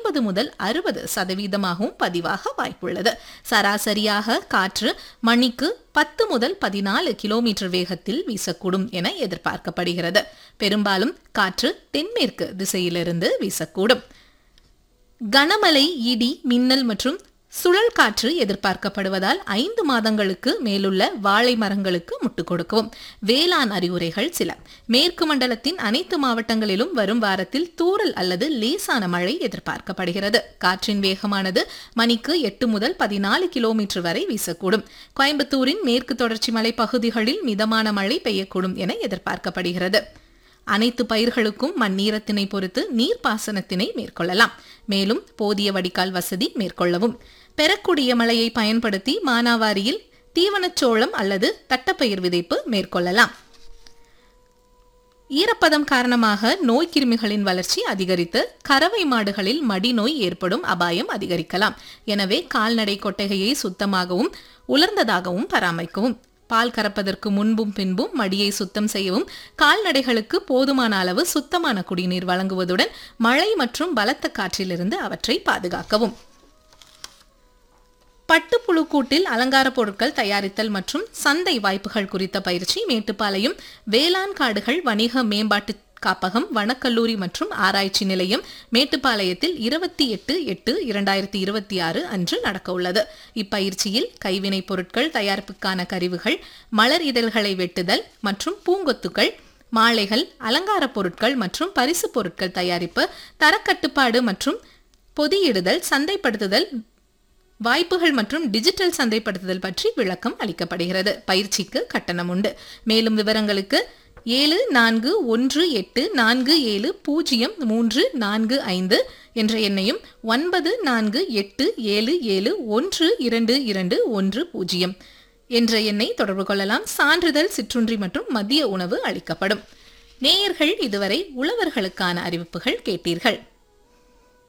ஐம்பது முதல் அறுபது சதவீதமாகவும் பதிவாக வாய்ப்புள்ளது சராசரியாக காற்று மணிக்கு பத்து முதல் பதினாலு கிலோமீட்டர் வேகத்தில் வீசக்கூடும் என எதிர்பார்க்கப்படுகிறது பெரும்பாலும் காற்று தென்மேற்கு திசையிலிருந்து வீசக்கூடும் கனமழை இடி மின்னல் மற்றும் சுழல் காற்று எதிர்பார்க்கப்படுவதால் ஐந்து மாதங்களுக்கு மேலுள்ள வாழை மரங்களுக்கு முட்டுக் கொடுக்கவும் வேளாண் அறிவுரைகள் சில மேற்கு மண்டலத்தின் அனைத்து மாவட்டங்களிலும் வரும் வாரத்தில் தூறல் அல்லது லேசான மழை எதிர்பார்க்கப்படுகிறது காற்றின் வேகமானது மணிக்கு எட்டு முதல் பதினாலு கிலோமீட்டர் வரை வீசக்கூடும் கோயம்புத்தூரின் மேற்கு தொடர்ச்சி மலை பகுதிகளில் மிதமான மழை பெய்யக்கூடும் என எதிர்பார்க்கப்படுகிறது அனைத்து பயிர்களுக்கும் மண்ணீரத்தினை பொறுத்து நீர்ப்பாசனத்தினை மேற்கொள்ளலாம் மேலும் போதிய வடிகால் வசதி மேற்கொள்ளவும் பெறக்கூடிய மழையை பயன்படுத்தி மானாவாரியில் தீவனச்சோளம் அல்லது தட்டப்பயிர் விதைப்பு மேற்கொள்ளலாம் ஈரப்பதம் காரணமாக நோய்க்கிருமிகளின் வளர்ச்சி அதிகரித்து கறவை மாடுகளில் மடிநோய் ஏற்படும் அபாயம் அதிகரிக்கலாம் எனவே கால்நடை கொட்டகையை சுத்தமாகவும் உலர்ந்ததாகவும் பராமரிக்கவும் பால் கறப்பதற்கு முன்பும் பின்பும் மடியை சுத்தம் செய்யவும் கால்நடைகளுக்கு போதுமான அளவு சுத்தமான குடிநீர் வழங்குவதுடன் மழை மற்றும் பலத்த காற்றிலிருந்து அவற்றை பாதுகாக்கவும் பட்டுப்புழு கூட்டில் அலங்கார பொருட்கள் தயாரித்தல் மற்றும் சந்தை வாய்ப்புகள் குறித்த பயிற்சி மேட்டுப்பாளையம் வேளாண் காடுகள் வணிக மேம்பாட்டு காப்பகம் வனக்கல்லூரி மற்றும் ஆராய்ச்சி நிலையம் மேட்டுப்பாளையத்தில் இருபத்தி எட்டு எட்டு இரண்டாயிரத்தி இருபத்தி ஆறு அன்று நடக்கவுள்ளது இப்பயிற்சியில் கைவினைப் பொருட்கள் தயாரிப்புக்கான கருவிகள் மலர் இதழ்களை வெட்டுதல் மற்றும் பூங்கொத்துக்கள் மாலைகள் அலங்கார பொருட்கள் மற்றும் பரிசு பொருட்கள் தயாரிப்பு தரக்கட்டுப்பாடு மற்றும் பொதியிடுதல் சந்தைப்படுத்துதல் வாய்ப்புகள் மற்றும் டிஜிட்டல் சந்தைப்படுத்துதல் பற்றி விளக்கம் அளிக்கப்படுகிறது பயிற்சிக்கு கட்டணம் உண்டு மேலும் விவரங்களுக்கு ஏழு நான்கு ஒன்று எட்டு நான்கு ஏழு பூஜ்ஜியம் மூன்று நான்கு ஐந்து என்ற எண்ணையும் ஒன்பது நான்கு எட்டு ஏழு ஏழு ஒன்று இரண்டு இரண்டு ஒன்று பூஜ்ஜியம் என்ற எண்ணை தொடர்பு கொள்ளலாம் சான்றிதழ் சிற்றுண்டி மற்றும் மதிய உணவு அளிக்கப்படும் நேயர்கள் இதுவரை உழவர்களுக்கான அறிவிப்புகள் கேட்டீர்கள்